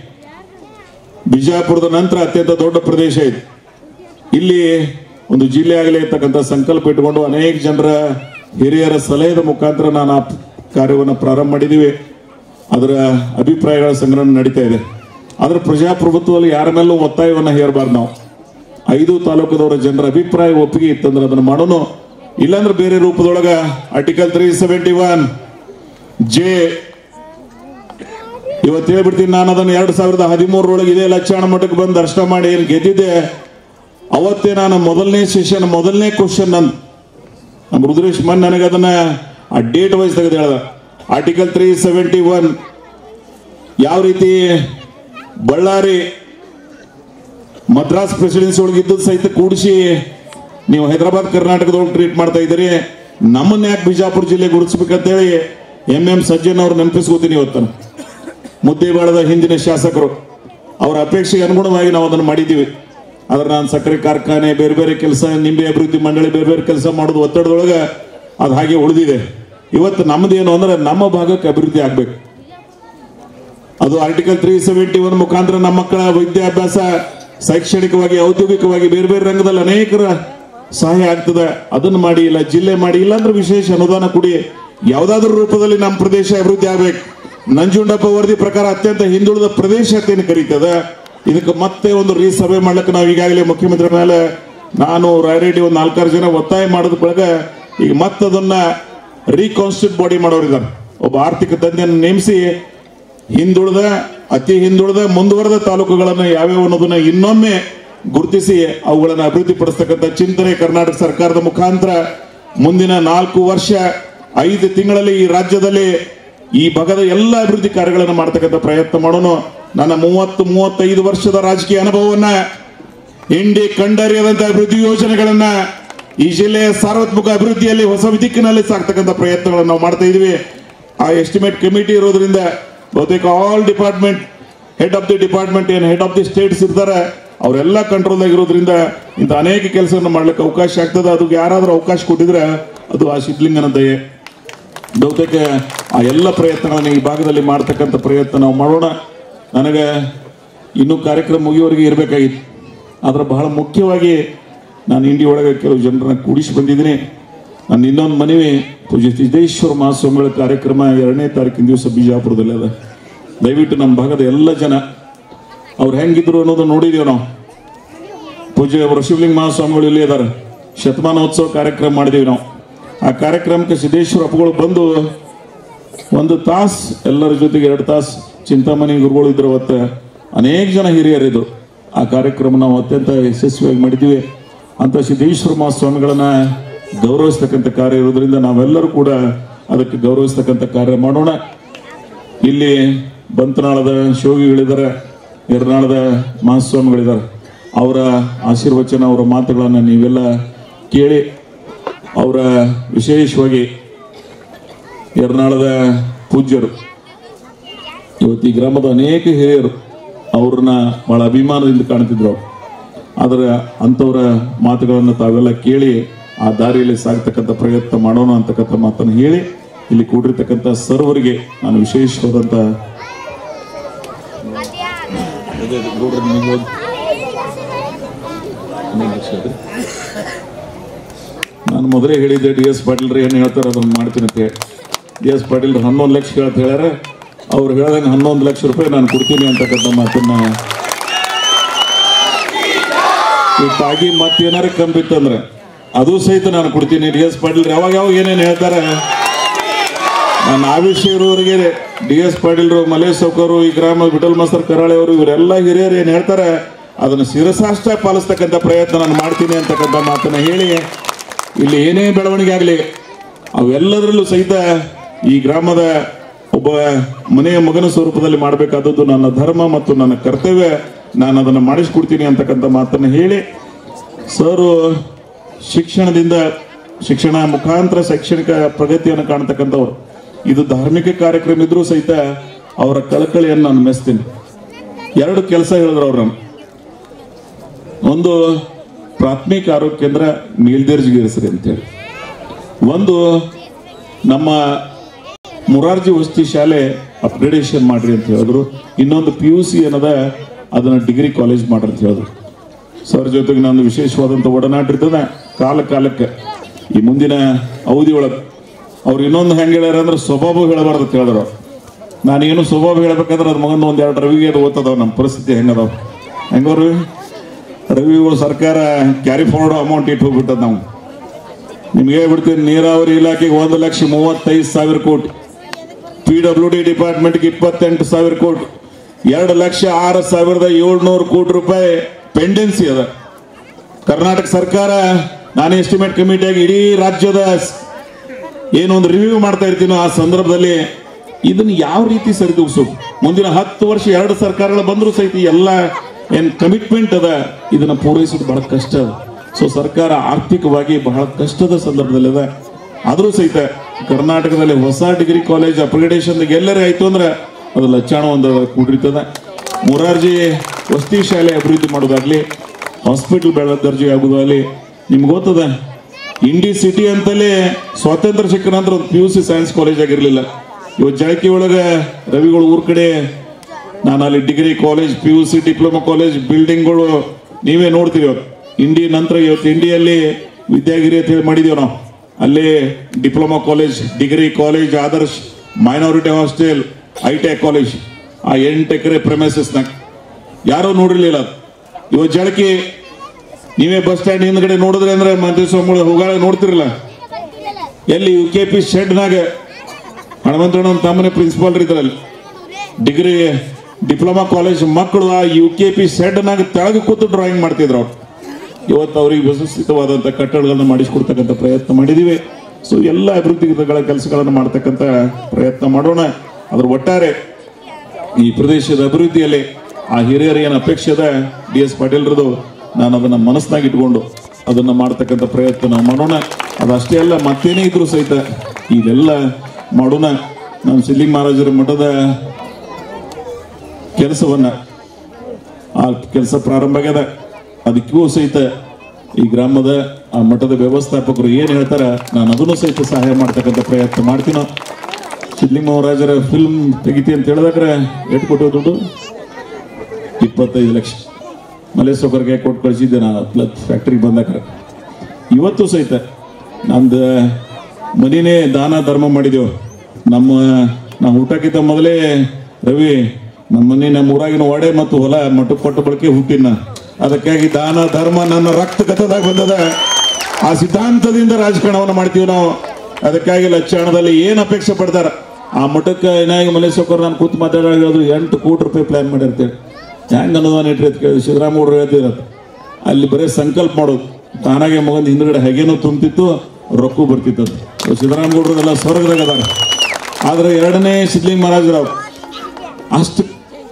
ಬಿಜಾಪುರದ ನಂತರ ಅತ್ಯಂತ ದೊಡ್ಡ ಪ್ರದೇಶ ಇದೆ ಇಲ್ಲಿ ಒಂದು ಜಿಲ್ಲೆ ಆಗಲಿ ಅಂತಕ್ಕಂಥ ಸಂಕಲ್ಪ ಇಟ್ಕೊಂಡು ಅನೇಕ ಜನರ ಹಿರಿಯರ ಸಲಹೆಯ ಮುಖಾಂತರ ನಾನು ಆ ಕಾರ್ಯವನ್ನು ಪ್ರಾರಂಭ ಮಾಡಿದ್ದೀವಿ ಅದರ ಅಭಿಪ್ರಾಯಗಳ ಸಂಗ್ರಹಣೆ ನಡೀತಾ ಇದೆ ಆದ್ರೆ ಪ್ರಜಾಪ್ರಭುತ್ವದಲ್ಲಿ ಯಾರ ಮೇಲೂ ಒತ್ತಾಯವನ್ನು ಹೇರಬಾರ್ದು ನಾವು ಐದು ತಾಲೂಕದವರ ಜನರ ಅಭಿಪ್ರಾಯ ಒಪ್ಪಿಗೆ ಇತ್ತಂದ್ರೆ ಅದನ್ನು ಮಾಡೋಣ ಇಲ್ಲಾಂದ್ರೆ ಬೇರೆ ರೂಪದೊಳಗ article three seventy one J ಇವತ್ತು ಹೇಳ್ಬಿಡ್ತೀನಿ ನಾನು ಅದನ್ನು ಎರಡ್ ಸಾವಿರದ ಹದಿಮೂರರೊಳಗೆ ಇದೇ ಲಕ್ಷಣ ಮಠಕ್ಕೆ ಬಂದು ದರ್ಶನ ಮಾಡಿ ಏನು ಗೆದ್ದಿದ್ದೆ ಅವತ್ತೇ ನಾನು ಮೊದಲನೇ ಸೆಷನ್ ಮೊದಲನೇ ಕ್ವಶನ್ ನಂದು ನಮ್ಮ ರುದ್ರೇಶ್ ಮನ್ ನನಗೆ ಅದನ್ನ ಆ ಡೇಟ್ ವೈಸ್ ತೆಗೆದು ಹೇಳ್ದ ಆರ್ಟಿಕಲ್ ತ್ರೀ ಸೆವೆಂಟಿ ಒನ್ ಯಾವ ರೀತಿ ಬಳ್ಳಾರಿ ಮದ್ರಾಸ್ ಪ್ರೆಸಿಡೆನ್ಸಿ ಒಳಗೆ ಇದ್ದದ್ದು ಸಹಿತ ಕೂಡಿಸಿ ನೀವು ಹೈದರಾಬಾದ್ ಕರ್ನಾಟಕದೊಳಗೆ ಟ್ರೀಟ್ ಮಾಡ್ತಾ ಇದ್ದೀರಿ ನಮ್ಮನ್ನ ಯಾಕೆ ಬಿಜಾಪುರ ಜಿಲ್ಲೆ ಗುರುತಿಸ್ಬೇಕಂತೇಳಿ ಎಂ ಎಂ ಸಜ್ಜನ್ ಅವ್ರು ನೆನಪಿಸ್ಕೋತೀನಿ ಇವತ್ತು ಮುದ್ದೇಬಾಳದ ಹಿಂದಿನ ಶಾಸಕರು ಅವರ ಅಪೇಕ್ಷೆಗೆ ಅನುಗುಣವಾಗಿ ನಾವು ಅದನ್ನು ಮಾಡಿದ್ದೀವಿ ಆದ್ರೆ ನಾನು ಸಕ್ಕರೆ ಕಾರ್ಖಾನೆ ಬೇರೆ ಬೇರೆ ಕೆಲಸ ನಿಂಬೆ ಅಭಿವೃದ್ಧಿ ಮಂಡಳಿ ಬೇರೆ ಬೇರೆ ಕೆಲಸ ಮಾಡೋದು ಒತ್ತಡದೊಳಗೆ ಅದು ಹಾಗೆ ಉಳಿದಿದೆ ಇವತ್ತು ನಮ್ದೇನು ಅಂದ್ರೆ ನಮ್ಮ ಭಾಗಕ್ಕೆ ಅಭಿವೃದ್ಧಿ ಆಗ್ಬೇಕು ಅದು ಆರ್ಟಿಕಲ್ ತ್ರೀ ಸೆವೆಂಟಿ ಒನ್ ಮುಖಾಂತರ ನಮ್ಮ ಮಕ್ಕಳ ವಿದ್ಯಾಭ್ಯಾಸ ಶೈಕ್ಷಣಿಕವಾಗಿ ಔದ್ಯೋಗಿಕವಾಗಿ ಬೇರೆ ಬೇರೆ ರಂಗದಲ್ಲಿ ಅನೇಕರ ಸಹಾಯ ಆಗ್ತದೆ ಅದನ್ನು ಮಾಡಿ ಇಲ್ಲ ಜಿಲ್ಲೆ ಮಾಡಿ ಇಲ್ಲ ಅಂದ್ರೆ ವಿಶೇಷ ಅನುದಾನ ಕೊಡಿ ಯಾವ್ದಾದ್ರೂ ರೂಪದಲ್ಲಿ ನಮ್ಮ ಪ್ರದೇಶ ಅಭಿವೃದ್ಧಿ ಆಗ್ಬೇಕು ನಂಜುಂಡಪ್ಪ ವರದಿ ಪ್ರಕಾರ ಅತ್ಯಂತ ಹಿಂದುಳಿದ ಪ್ರದೇಶ ಅಂತ ಏನು ಕರೀತದೆ ಇದಕ್ಕೆ ಮತ್ತೆ ಒಂದು ರೀ ಸಭೆ ಮಾಡ್ಲಿಕ್ಕೆ ನಾವು ಈಗಾಗಲೇ ಮುಖ್ಯಮಂತ್ರಿ ಮೇಲೆ ನಾನು ರಾಯರೆಡ್ಡಿ ಒಂದು ನಾಲ್ಕಾರು ಜನ ಒತ್ತಾಯ ಮಾಡಿದ ಬಳಿಕ ಈಗ ಮತ್ತೆ ಅದನ್ನ ರೀಕಾನ್ಸ್ಟಿಟ್ಯೂಟ್ ಬಾಡಿ ಮಾಡೋರಿದ್ದಾರೆ ಒಬ್ಬ ಆರ್ಥಿಕ ತಜ್ಞನ ನೇಮಿಸಿ ಹಿಂದುಳಿದ ಅತಿ ಹಿಂದುಳಿದ ಮುಂದುವರೆದ ತಾಲೂಕುಗಳನ್ನು ಯಾವ್ಯಾವ ಅನ್ನೋದನ್ನ ಇನ್ನೊಮ್ಮೆ ಗುರುತಿಸಿ ಅವುಗಳನ್ನು ಅಭಿವೃದ್ಧಿ ಪಡಿಸ್ತಕ್ಕಂಥ ಚಿಂತನೆ ಕರ್ನಾಟಕ ಸರ್ಕಾರದ ಮುಖಾಂತರ ಮುಂದಿನ ನಾಲ್ಕು ವರ್ಷ ಐದು ತಿಂಗಳಲ್ಲಿ ಈ ರಾಜ್ಯದಲ್ಲಿ ಈ ಭಾಗದ ಎಲ್ಲ ಅಭಿವೃದ್ಧಿ ಕಾರ್ಯಗಳನ್ನು ಮಾಡ್ತಕ್ಕಂಥ ಪ್ರಯತ್ನ ಮಾಡೋಣ ನನ್ನ ಮೂವತ್ತು ಮೂವತ್ತೈದು ವರ್ಷದ ರಾಜಕೀಯ ಅನುಭವವನ್ನ ಇಂಡಿ ಕಂಡರಿಯದಂತ ಅಭಿವೃದ್ಧಿ ಯೋಜನೆಗಳನ್ನ ಈ ಜಿಲ್ಲೆಯ ಸಾರ್ವತ್ರಿಕ ಅಭಿವೃದ್ಧಿಯಲ್ಲಿ ಹೊಸ ದಿಕ್ಕಿನಲ್ಲಿ ಸಾಕ್ತಕ್ಕಂಥ ಪ್ರಯತ್ನಗಳನ್ನು ನಾವು ಮಾಡ್ತಾ ಇದೀವಿ ಆ ಎಸ್ಟಿಮೇಟ್ ಕಮಿಟಿ ಇರೋದ್ರಿಂದ ಬಹುತೇಕ all department head of the department ಏನು ಹೆಡ್ ಆಫ್ ದಿ ಸ್ಟೇಟ್ಸ್ ಇರ್ತಾರೆ ಅವರೆಲ್ಲ ಕಂಟ್ರೋಲ್ ಆಗಿರೋದ್ರಿಂದ ಇಂಥ ಅನೇಕ ಕೆಲಸವನ್ನು ಮಾಡ್ಲಿಕ್ಕೆ ಅವಕಾಶ ಆಗ್ತದೆ ಅದಕ್ಕೆ ಯಾರಾದ್ರೂ ಅವಕಾಶ ಕೊಟ್ಟಿದ್ರೆ ಅದು ಆ ಸಿದ್ಲಿಂಗನ ದಯೆ ಬಹುತೇಕ ಆ ಎಲ್ಲ ಪ್ರಯತ್ನಗಳನ್ನು ಈ ಭಾಗದಲ್ಲಿ ಮಾಡ್ತಕ್ಕಂಥ ಪ್ರಯತ್ನ ನಾವು ಮಾಡೋಣ ನನಗೆ ಇನ್ನೂ ಕಾರ್ಯಕ್ರಮ ಮುಗಿಯುವವರೆಗೆ ಇರಬೇಕಾಗಿತ್ತು ಆದ್ರೆ ಬಹಳ ಮುಖ್ಯವಾಗಿ ನಾನು ಇಂಡಿ ಒಳಗೆ ಕೆಲವು ಜನರನ್ನ ಕೂಡಿಸಿ ಬಂದಿದ್ದೀನಿ ನನ್ನ ಇನ್ನೊಂದು ಮನವಿ ಪೂಜ್ಯ ಸಿದ್ದೇಶ್ವರ ಮಹಾಸ್ವಾಮಿಗಳ ಕಾರ್ಯಕ್ರಮ ಎರಡನೇ ತಾರೀಕಿನ ದಿವಸ ಬಿಜಾಪುರದಲ್ಲಿ ಅದ ದಯವಿಟ್ಟು ನಮ್ಮ ಭಾಗದ ಎಲ್ಲ ಜನ ಅವ್ರು ಹೆಂಗಿದ್ರು ಅನ್ನೋದು ನೋಡಿದೀವಿ ನಾವು ಪೂಜ್ಯ ವೃಷಭಲಿಂಗ ಮಹಾಸ್ವಾಮಿಗಳು ಇಲ್ಲಿ ಇದ್ದಾರೆ ಶತಮಾನೋತ್ಸವ ಕಾರ್ಯಕ್ರಮ ಮಾಡಿದೀವಿ ನಾವು ಆ ಕಾರ್ಯಕ್ರಮಕ್ಕೆ ಸಿದ್ದೇಶ್ವರ ಅಪ್ಪಗಳು ಬಂದು ಒಂದು ತಾಸ್ ಎಲ್ಲರ ಜೊತೆಗೆ ಎರಡು ತಾಸು ಚಿಂತಾಮಣಿ ಗುರುಗಳು ಇದ್ರು ಅವತ್ತು ಅನೇಕ ಜನ ಹಿರಿಯರಿದ್ರು ಆ ಕಾರ್ಯಕ್ರಮ ನಾವು ಅತ್ಯಂತ ಯಶಸ್ವಿಯಾಗಿ ಮಾಡಿದ್ದೀವಿ ಅಂತ ಸಿದ್ದೇಶ್ವರ ಮಹಾಸ್ವಾಮಿಗಳನ್ನ ಗೌರವಿಸ್ತಕ್ಕಂಥ ಕಾರ್ಯ ಇರೋದ್ರಿಂದ ನಾವೆಲ್ಲರೂ ಕೂಡ ಅದಕ್ಕೆ ಗೌರವಿಸ್ತಕ್ಕಂಥ ಕಾರ್ಯ ಮಾಡೋಣ ಇಲ್ಲಿ ಬಂತನಾಳದ ಶಿವಗಿಗಳಿದ್ದಾರೆ ಎರ್ನಾಳದ ಮಹಾಸ್ವಾಮಿಗಳಿದ್ದಾರೆ ಅವರ ಆಶೀರ್ವಚನ ಅವರ ಮಾತುಗಳನ್ನು ನೀವೆಲ್ಲ ಕೇಳಿ ಅವರ ವಿಶೇಷವಾಗಿ ಎರ್ನಾಳದ ಪೂಜ್ಯರು ಇವತ್ತು ಈ ಗ್ರಾಮದ ಅನೇಕ ಹಿರಿಯರು ಅವ್ರನ್ನ ಬಹಳ ಅಭಿಮಾನದಿಂದ ಕಾಣ್ತಿದ್ರು ಅವ್ರು. ಆದರೆ ಅಂಥವರ ಮಾತುಗಳನ್ನು ತಾವೆಲ್ಲ ಕೇಳಿ ಆ ದಾರಿಯಲ್ಲಿ ಸಾಗ್ತಕ್ಕಂಥ ಪ್ರಯತ್ನ ಮಾಡೋಣ ಅಂತಕ್ಕಂಥ ಮಾತನ್ನು ಹೇಳಿ ಇಲ್ಲಿ ಕೂಡಿರ್ತಕ್ಕಂಥ ಸರ್ವರಿಗೆ ನಾನು ವಿಶೇಷವಾದಂಥ ನಾನು ಮೊದಲೇ ಹೇಳಿದ್ದೆ ಡಿ ಎಸ್ ಪಾಟೀಲ್ರು ಏನು ಹೇಳ್ತಾರೆ ಅದನ್ನು ಮಾಡ್ತೀನಿ ಅಂತ ಹೇಳಿ ಡಿ ಎಸ್ ಪಾಟೀಲ್ ಹನ್ನೊಂದು ಲಕ್ಷ ಹೇಳ್ತ ಹೇಳ್ಯಾರ ಅವ್ರು ಹೇಳ್ದಂಗೆ ಹನ್ನೊಂದು ಲಕ್ಷ ರೂಪಾಯಿ ನಾನು ಕೊಡ್ತೀನಿ ಅಂತಕ್ಕಂಥ ಮಾತನ್ನ ಇಟ್ಟಾಗಿ ಮತ್ತೇನಾರ ಕಂಬಿತ್ತಂದ್ರೆ ಅದು ಸಹಿತ ನಾನು ಕೊಡ್ತೀನಿ ಡಿ ಎಸ್ ಪಾಟೀಲ್ ಯಾವಾಗ ಯಾವಾಗ ಏನೇನು ಹೇಳ್ತಾರೆ ನಾನು ಆವಿಷ್ಯ ಇರುವವರೆಗೆ ಡಿ ಎಸ್ ಪಾಟೀಲ್ರು ಮಲೇಶ್ ಸೌಕರು ಈ ಗ್ರಾಮ ವಿಠಲ್ ಮಾಸ್ತರ್ ಕರಾಳೆ ಅವರು ಇವರೆಲ್ಲ ಹಿರಿಯರು ಏನು ಹೇಳ್ತಾರೆ ಅದನ್ನು ಶಿರಸಾಷ್ಟ ಪಾಲಿಸ್ತಕ್ಕಂಥ ಪ್ರಯತ್ನ ನಾನು ಮಾಡ್ತೀನಿ ಅಂತಕ್ಕಂಥ ಮಾತನ್ನ ಹೇಳಿ ಇಲ್ಲಿ ಏನೇ ಬೆಳವಣಿಗೆ ಆಗಲಿ ಅವೆಲ್ಲದರಲ್ಲೂ ಸಹಿತ ಈ ಗ್ರಾಮದ ಒಬ್ಬ ಮನೆಯ ಮಗನ ಸ್ವರೂಪದಲ್ಲಿ ಮಾಡಬೇಕಾದದ್ದು ನನ್ನ ಧರ್ಮ ಮತ್ತು ನನ್ನ ಕರ್ತವ್ಯ ನಾನು ಅದನ್ನು ಮಾಡಿಸ್ಕೊಡ್ತೀನಿ ಅಂತಕ್ಕಂಥ ಮಾತನ್ನು ಹೇಳಿ ಸರು ಶಿಕ್ಷಣದಿಂದ ಶಿಕ್ಷಣ ಮುಖಾಂತರ ಶೈಕ್ಷಣಿಕ ಪ್ರಗತಿಯನ್ನು ಕಾಣ್ತಕ್ಕಂಥವ್ರು ಇದು ಧಾರ್ಮಿಕ ಕಾರ್ಯಕ್ರಮ ಇದ್ರೂ ಸಹಿತ ಅವರ ಕಳಕಳಿಯನ್ನು ನಾನು ಮೆಚ್ತೀನಿ ಎರಡು ಕೆಲಸ ಹೇಳಿದ್ರು ಅವ್ರು ನಮ್ಗೆ. ಒಂದು ಪ್ರಾಥಮಿಕ ಆರೋಗ್ಯ ಕೇಂದ್ರ ಮೇಲ್ದರ್ಜೆಗೇರಿಸ್ರಿ ಅಂತೇಳಿ ಒಂದು ನಮ್ಮ ಮುರಾರ್ಜಿ ವಸತಿ ಶಾಲೆ ಅಪ್ಗ್ರೇಡೇಷನ್ ಮಾಡ್ರಿ ಅಂತ ಹೇಳಿದ್ರು ಇನ್ನೊಂದು ಪಿ ಯು ಸಿ ಏನದ ಅದನ್ನ ಡಿಗ್ರಿ ಕಾಲೇಜ್ ಮಾಡ್ರಿ ಅಂತ ಹೇಳಿದ್ರು ಸರ್ ಜೊತೆಗೆ ನಂದು ವಿಶೇಷವಾದಂಥ ಒಡನಾಟ ಇರ್ತದೆ ಕಾಲ ಕಾಲಕ್ಕೆ ಈ ಮುಂದಿನ ಅವಧಿ ಒಳಗೆ ಅವ್ರು ಇನ್ನೊಂದು ಹೆಂಗೆ ಹೇಳ್ಯಾರ ಅಂದ್ರೆ ಸ್ವಭಾವ ಹೇಳಬಾರ್ದು ಅಂತ ಹೇಳಿದ್ರು ನಾನೇನು ಸ್ವಭಾವ ಹೇಳ್ಬೇಕಂದ್ರೆ ಅದ್ ಮಗನ ಒಂದ್ ಎರಡು ರವಿಗೆ ಅದು ಓದ್ತದವ್ ನಮ್ಮ ಪರಿಸ್ಥಿತಿ ಹೆಂಗದಾವ ಹೆಂಗವ್ರಿ ರವಿಗಳು ಸರ್ಕಾರ ಕ್ಯಾರಿ ಫಾರ್ವರ್ಡ್ ಅಮೌಂಟ್ ಇಟ್ಟು ಹೋಗ್ಬಿಟ್ಟದ ನಾವು ನಿಮ್ಗೆ ಹೇಳ್ಬಿಡ್ತೀನಿ ನೀರಾವರಿ ಇಲಾಖೆಗೆ ಒಂದು ಲಕ್ಷ ಮೂವತ್ತೈದು ಸಾವಿರ ಕೋಟಿ ಪಿ ಡಬ್ಲ್ಯೂ ಡಿ ಡಿಪಾರ್ಟ್ಮೆಂಟ್ಗೆ ಇಪ್ಪತ್ತೆಂಟು ಸಾವಿರ ಕೋಟಿ ಎರಡು ಲಕ್ಷ ಆರು ಸಾವಿರದ ಏಳ್ನೂರು ಕೋಟಿ ರೂಪಾಯಿ ಪೆಂಡೆನ್ಸಿ ಅದ ಕರ್ನಾಟಕ ಸರ್ಕಾರ ನಾನು ಎಸ್ಟಿಮೇಟ್ ಕಮಿಟಿಯಾಗಿ ಇಡೀ ರಾಜ್ಯದ ಸ್- ಏನೊಂದು ರಿವ್ಯೂ ಮಾಡ್ತಾ ಇರ್ತೀನೋ ಆ ಸಂದರ್ಭದಲ್ಲಿ ಇದನ್ನ ಯಾವ ರೀತಿ ಸರಿದೂಗಿಸೋದು ಮುಂದಿನ ಹತ್ತು ವರ್ಷ ಎರಡು ಸರ್ಕಾರಗಳು ಬಂದರೂ ಸಹಿತ ಈ ಎಲ್ಲ ಏನ್ ಕಮಿಟ್ಮೆಂಟ್ ಅದ ಇದನ್ನ ಪೂರೈಸೋದು ಬಹಳ ಕಷ್ಟ ಅದ ಸೊ ಸರ್ಕಾರ ಆರ್ಥಿಕವಾಗಿ ಬಹಳ ಕಷ್ಟದ ಸಂದರ್ಭದಲ್ಲಿದೆ ಆದರೂ ಸಹಿತ ಕರ್ನಾಟಕದಲ್ಲಿ ಹೊಸ ಡಿಗ್ರಿ ಕಾಲೇಜ್ ಅಪ್ಗ್ರೇಡೇಷನ್ ಎಲ್ಲರೇ ಆಯ್ತು ಅಂದ್ರೆ ಅದು ಲಕ್ಷಣ ಒಂದು ಕೂಡಿರ್ತದೆ ಮೊರಾರ್ಜಿ ವಸತಿ ಶಾಲೆ ಅಭಿವೃದ್ಧಿ ಮಾಡೋದಾಗ್ಲಿ ಹಾಸ್ಪಿಟಲ್ ಬೆಳ ದರ್ಜೆ ಆಗೋದಾಗ್ಲಿ ನಿಮ್ಗೆ ಗೊತ್ತದ ಇಂಡಿ ಸಿಟಿ ಅಂತಲೇ ಸ್ವಾತಂತ್ರ್ಯ ಸಿಕ್ಕ ನಂತರ ಒಂದು P U C science college ಆಗಿರ್ಲಿಲ್ಲ ಇವತ್ತು ಜಾಯ್ಕಿ ಒಳಗೆ ರವಿಗಳು ಊರ್ ಕಡೆ ನಾನು ಅಲ್ಲಿ degree college P U C diploma college ಬಿಲ್ಡಿಂಗ್ಗಳು ನೀವೇ ನೋಡ್ತೀವಿ ಇವತ್ತು ಇಂಡಿ ನಂತರ ಇವತ್ತು ಇಂಡಿಯಲ್ಲಿ ವಿದ್ಯಾಗಿರಿ ಅಂತ ಹೇಳಿ ಮಾಡಿದೀವಿ ನಾವು ಅಲ್ಲಿ diploma college degree college Adarsh minority hostel I T college ಆ ಎಂಟು ಎಕರೆ ಪ್ರೆಮೆಸಸ್ನಾಗ ಯಾರೂ ನೋಡಿರ್ಲಿಲ್ಲ ಅದು. ಇವತ್ತು ಜಳಕಿ ನೀವೇ ಬಸ್ ಸ್ಟ್ಯಾಂಡ್ ಹಿಂದ್ಗಡೆ ನೋಡಿದ್ರೆ ಅಂದ್ರೆ ಮಂತ್ರಿ ಸ್ವಾಮಿಗಳು ಹೋಗಾಳ ನೋಡ್ತಿರಲ್ಲ ಎಲ್ಲಿ ಯು ಕೆ ಪಿ ಶೆಡ್ನಾಗ ಹನುಮಂತಣ್ಣ ತಮ್ಮನೆ ಪ್ರಿನ್ಸಿಪಾಲ್ ಇದ್ರಲ್ಲಿ ಡಿಗ್ರಿ ಡಿಪ್ಲೊಮಾ ಕಾಲೇಜ್ ಮಕ್ಕಳು ಆ ಯು ಕೆ ಪಿ ಶೆಡ್ನಾಗ ತೆಳಗೆ ಕೂತು ಡ್ರಾಯಿಂಗ್ ಮಾಡ್ತಿದ್ರು ಅವ್ರು ಇವತ್ತು ಅವ್ರಿಗೆ ವ್ಯವಸ್ಥಿತವಾದಂಥ ಕಟ್ಟಡಗಳನ್ನು ಮಾಡಿಸ್ಕೊಡ್ತಕ್ಕಂಥ ಪ್ರಯತ್ನ ಮಾಡಿದೀವಿ ಸೊ ಎಲ್ಲ ಅಭಿವೃದ್ಧಿಗಳ ಕೆಲಸಗಳನ್ನು ಮಾಡ್ತಕ್ಕಂಥ ಪ್ರಯತ್ನ ಮಾಡೋಣ ಅದ್ರ ಒಟ್ಟಾರೆ ಈ ಪ್ರದೇಶದ ಅಭಿವೃದ್ಧಿಯಲ್ಲಿ ಆ ಹಿರಿಯರ ಏನು ಅಪೇಕ್ಷೆ ಅದ ಡಿ ಎಸ್ ಪಾಟೀಲ್ರದು ನಾನು ಅದನ್ನ ಮನಸ್ಸಿನಾಗ ಇಟ್ಕೊಂಡು ಅದನ್ನ ಮಾಡ್ತಕ್ಕಂಥ ಪ್ರಯತ್ನ ನಾವು ಮಾಡೋಣ ಅದಷ್ಟೇ ಅಲ್ಲ ಮತ್ತೇನೇ ಇದ್ರು ಸಹಿತ ಇದೆಲ್ಲ ಮಾಡೋಣ ನಮ್ಮ ಸಿದ್ಲಿಂಗ ಮಹಾರಾಜರ ಮಠದ ಕೆಲಸವನ್ನ ಆ ಕೆಲಸ ಪ್ರಾರಂಭ ಆಗ್ಯದ ಅದಕ್ಕೂ ಸಹಿತ ಈ ಗ್ರಾಮದ ಆ ಮಠದ ವ್ಯವಸ್ಥಾಪಕರು ಏನ್ ಹೇಳ್ತಾರ ನಾನು ಅದನ್ನು ಸಹಿತ ಸಹಾಯ ಮಾಡ್ತಕ್ಕಂಥ ಪ್ರಯತ್ನ ಮಾಡ್ತೀನೋ ಸಿದ್ಲಿಂಗ ಮಹಾರಾಜರ ಫಿಲ್ಮ್ ತೆಗಿತಿ ಅಂತ ಹೇಳಿದಾಗ್ರೆ ಎಷ್ಟು ಕೊಟ್ಟು ದುಡ್ಡು ಇಪ್ಪತ್ತೈದು ಲಕ್ಷ ಮಲೇಶ್ವರ್ಗೆ ಕೊಟ್ಟು ಕಳಿಸಿದ್ದೆ ನಾನು ಪ್ಲತ್ ಫ್ಯಾಕ್ಟ್ರಿಗೆ ಬಂದಾಗ ಇವತ್ತು ಸಹಿತ ನಮ್ದು ಮನಿನೇ ದಾನ ಧರ್ಮ ಮಾಡಿದೆವು ನಮ್ಮ ನಾವು ಊಟಕ್ಕಿಂತ ಮೊದಲೇ ರವಿ ನಮ್ಮ ಮನೆ ನಮ್ಮ ಊರಾಗಿನ ಒಡೆ ಮತ್ತು ಹೊಲ ಮಠಕ್ಕೆ ಕೊಟ್ಟ ಬಳಕೆ ಹುಟ್ಟಿನ ಅದಕ್ಕಾಗಿ ದಾನ ಧರ್ಮ ನನ್ನ ರಕ್ತಗತದಾಗ ಬಂದದ ಆ ಸಿದ್ಧಾಂತದಿಂದ ರಾಜಕಾರಣವನ್ನು ಮಾಡ್ತೀವಿ ನಾವು ಅದಕ್ಕಾಗಿ ಲಕ್ಷಣದಲ್ಲಿ ಏನ್ ಅಪೇಕ್ಷೆ ಪಡ್ತಾರ ಆ ಮಠಕ್ಕೆ ಏನಾಗಿ ಮಲೇಶ್ವರ್ ನಾನು ಕೂತು ಮಾತಾಡೋ ಹೇಳಿದ್ರು ಎಂಟು ಕೋಟಿ ರೂಪಾಯಿ ಪ್ಲಾನ್ ಮಾಡಿರ್ತೇವೆ ಹೆಂಗ್ ಅನುದಾನ ಇಟ್ರಿ ಅಂತ ಕೇಳಿದ್ರು ಸಿದ್ದರಾಮಯ್ಯ ಹೇಳ್ತಿರತ್ತೆ ಅಲ್ಲಿ ಬರೀ ಸಂಕಲ್ಪ ಮಾಡೋದು ತಾನಾಗೆ ಮಗಂದು ಹಿಂದ್ಗಡೆ ಹೇಗೇನೋ ತುಂಬ್ತಿತ್ತು ರೊಕ್ಕ ಬರ್ತಿತ್ತು ಅದು ಸಿದ್ದರಾಮಯ್ಯಗೌಡರೆಲ್ಲ ಸ್ವರ್ಗದಾಗ ಅದಾರ ಆದ್ರೆ ಎರಡನೇ ಸಿದ್ಲಿಂಗ ಮಹಾರಾಜರಾವ್ ಅಷ್ಟು